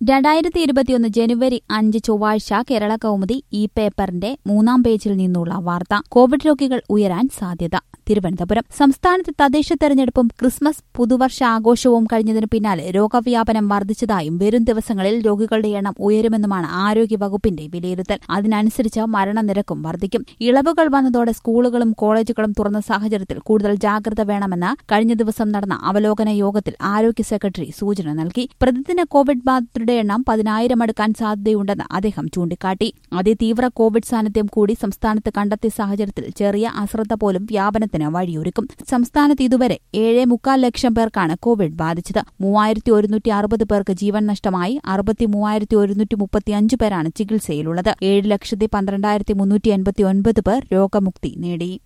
രണ്ടായിരത്തി ഇരുപത്തിയൊന്ന് ജനുവരി അഞ്ച് ചൊവ്വാഴ്ച കേരള കൗമുദി ഈ പേപ്പറിന്റെ മൂന്നാം പേജിൽ നിന്നുള്ള വാർത്ത കോവിഡ് രോഗികൾ ഉയരാൻ സാധ്യത തിരുവനന്തപുരം സംസ്ഥാനത്ത് തദ്ദേശ തെരഞ്ഞെടുപ്പും ക്രിസ്മസ് പുതുവർഷ ആഘോഷവും കഴിഞ്ഞതിന് പിന്നാലെ രോഗവ്യാപനം വർദ്ധിച്ചതായും വരും ദിവസങ്ങളിൽ രോഗികളുടെ എണ്ണം ഉയരുമെന്നുമാണ് ആരോഗ്യവകുപ്പിന്റെ വിലയിരുത്തൽ അതിനനുസരിച്ച് മരണനിരക്കും വർദ്ധിക്കും ഇളവുകൾ വന്നതോടെ സ്കൂളുകളും കോളേജുകളും തുറന്ന സാഹചര്യത്തിൽ കൂടുതൽ ജാഗ്രത വേണമെന്ന് കഴിഞ്ഞ ദിവസം നടന്ന അവലോകന യോഗത്തിൽ ആരോഗ്യ സെക്രട്ടറി സൂചന നൽകി പ്രതിദിന കോവിഡ് ബാധിതരുടെ എണ്ണം പതിനായിരം അടുക്കാൻ സാധ്യതയുണ്ടെന്ന് അദ്ദേഹം ചൂണ്ടിക്കാട്ടി അതിതീവ്ര കോവിഡ് സാന്നിധ്യം കൂടി സംസ്ഥാനത്ത് കണ്ടെത്തിയ സാഹചര്യത്തിൽ ചെറിയ അശ്രദ്ധ പോലും വ്യാപനത്തിന് വഴിയൊരുക്കും സംസ്ഥാനത്ത് ഇതുവരെ ഏഴേ മുക്കാൽ ലക്ഷം പേർക്കാണ് കോവിഡ് ബാധിച്ചത് മൂവായിരത്തി ഒരുന്നൂറ്റി അറുപത് പേർക്ക് ജീവൻ നഷ്ടമായി അറുപത്തി മൂവായിരത്തി ഒരുന്നൂറ്റി മുപ്പത്തിയഞ്ച് പേരാണ് ചികിത്സയിലുള്ളത് ഏഴ് ലക്ഷത്തി പന്ത്രണ്ടായിരത്തി മുന്നൂറ്റി എൺപത്തി ഒൻപത് പേർ രോഗമുക്തി നേടി